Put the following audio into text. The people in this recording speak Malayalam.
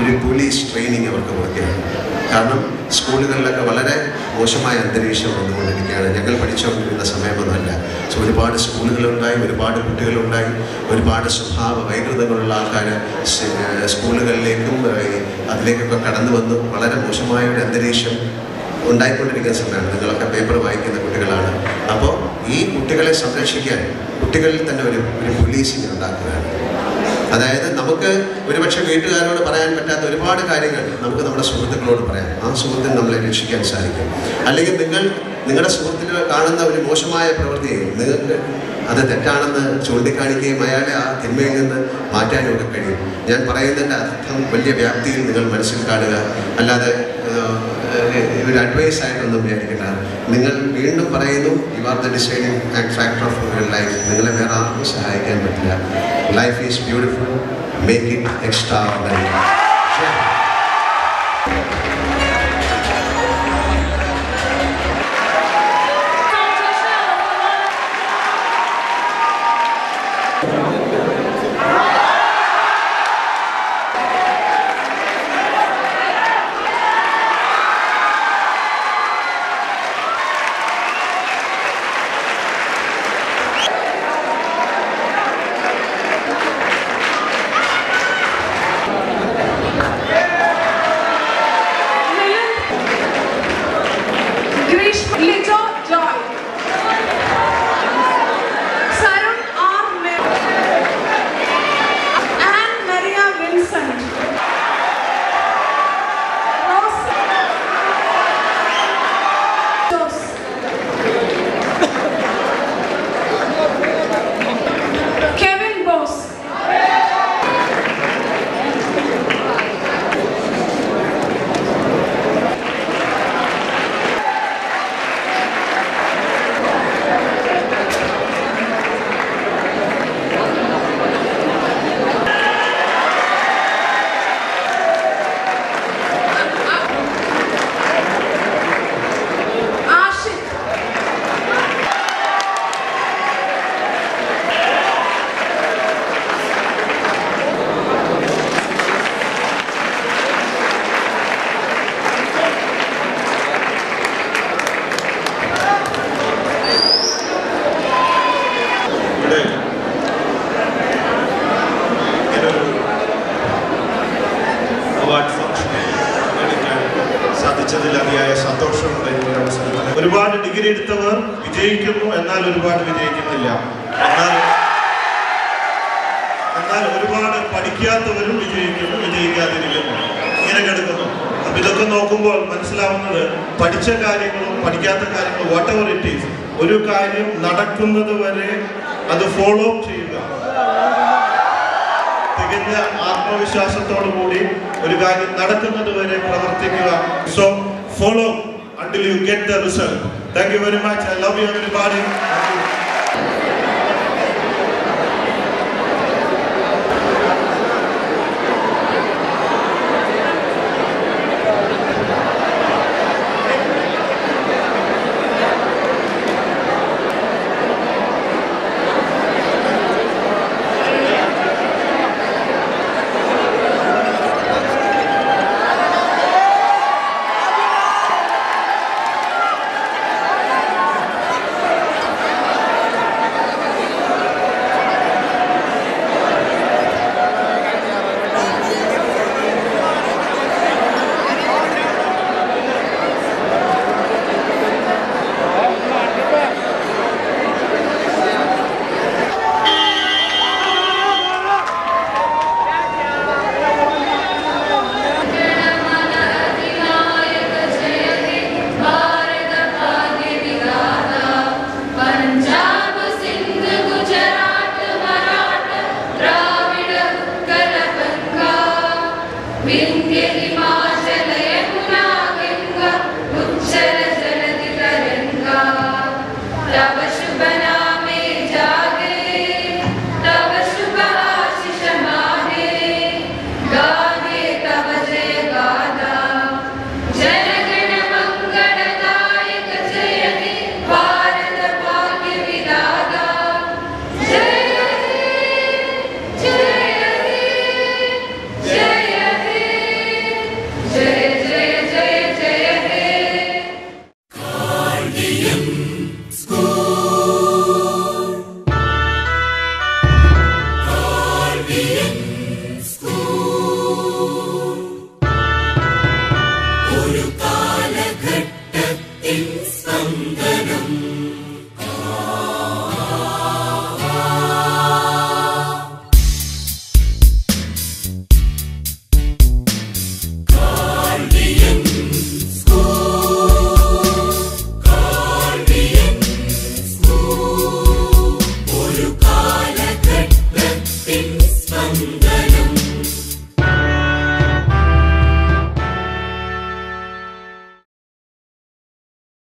ഒരു പോലീസ് ട്രെയിനിങ് അവർക്ക് കൊടുക്കുകയാണ് കാരണം സ്കൂളുകളിലൊക്കെ വളരെ മോശമായ അന്തരീക്ഷം വന്നുകൊണ്ടിരിക്കുകയാണ് ഞങ്ങൾ പഠിച്ചുകൊണ്ടിരുന്ന സമയമൊന്നുമല്ല സോ ഒരുപാട് സ്കൂളുകളുണ്ടായി ഒരുപാട് കുട്ടികളുണ്ടായി ഒരുപാട് സ്വഭാവ വൈകൃതങ്ങളുള്ള ആൾക്കാർ സ്കൂളുകളിലേക്കും ഏഹ്, അതിലേക്കൊക്കെ കടന്നു വന്നു വളരെ മോശമായ ഒരു അന്തരീക്ഷം ഉണ്ടായിക്കൊണ്ടിരിക്കുന്ന സമയമാണ് നിങ്ങളൊക്കെ പേപ്പർ വായിക്കുന്ന കുട്ടികളാണ് അപ്പോൾ ഈ കുട്ടികളെ സംരക്ഷിക്കാൻ കുട്ടികളിൽ തന്നെ ഒരു ഒരു പോലീസിനെ ഉണ്ടാക്കുകയാണ് അതായത് നമുക്ക് ഒരുപക്ഷെ വീട്ടുകാരോട് പറയാൻ പറ്റാത്ത ഒരുപാട് കാര്യങ്ങൾ നമുക്ക് നമ്മുടെ സുഹൃത്തുക്കളോട് പറയാം ആ സുഹൃത്തിന് നമ്മളെ രക്ഷിക്കാൻ സാധിക്കും അല്ലെങ്കിൽ നിങ്ങൾ നിങ്ങളുടെ സുഹൃത്തിൽ കാണുന്ന ഒരു മോശമായ പ്രവൃത്തിയെ നിങ്ങൾക്ക് അത് തെറ്റാണെന്ന് ചൂണ്ടിക്കാണിക്കുകയും അയാളെ ആ തിന്മയിൽ നിന്ന് മാറ്റാനും ഒക്കെ കഴിയും ഞാൻ പറയുന്നതിൻ്റെ അർത്ഥം വലിയ വ്യാപ്തിയിൽ നിങ്ങൾ മനസ്സിൽ കാണുക അല്ലാതെ ഏഹ്, ഒരു അഡ്വൈസ് ആയിട്ടൊന്നും വിചാരിക്കണ്ട നിങ്ങൾ വീണ്ടും പറയുന്നു you are the deciding factor of your life നിങ്ങളെ വേറെ ആർക്കും സഹായിക്കാൻ പറ്റില്ല life is beautiful make it extra Grish Lijo Joy. Sarun R. Mem. Anne Maria Vincent. Rose. Jose. Kevin Bose. Ashik. ഇവിടെ ഇങ്ങനൊരു അവാർഡ് ഫംഗ്ഷൻ എടുക്കാൻ സാധിച്ചതിൽ അതിയായ സന്തോഷമുണ്ട് ഈ ഒരു അവസരത്തിൽ ഒരുപാട് ഡിഗ്രി എടുത്തവർ വിജയിക്കുന്നു എന്നാൽ ഒരുപാട് വിജയിക്കുന്നില്ല എന്നാൽ എന്നാൽ ഒരുപാട് പഠിക്കാത്തവരും വിജയിക്കുന്നു വിജയിക്കാതിരിക്കുന്നു ഇങ്ങനെ കിടക്കുന്നു അപ്പൊ ഇതൊക്കെ നോക്കുമ്പോൾ മനസ്സിലാവുന്നത് പഠിച്ച കാര്യങ്ങളും പഠിക്കാത്ത കാര്യങ്ങളും വാട്ട് എവർ ഇറ്റ് ഈസ് ഒരു കാര്യം നടക്കുന്നത് വരെ അത് ഫോളോ അപ്പ് ചെയ്യുക തികഞ്ഞ ആത്മവിശ്വാസത്തോടു കൂടി ഒരു കാര്യം നടക്കുന്നത് വരെ പ്രവർത്തിക്കുക so follow until you get the result. Thank you very much. I love you everybody. Thank you. Punjab Sindh Gujarat Maratha Dravida Utkal Ganga Vindhya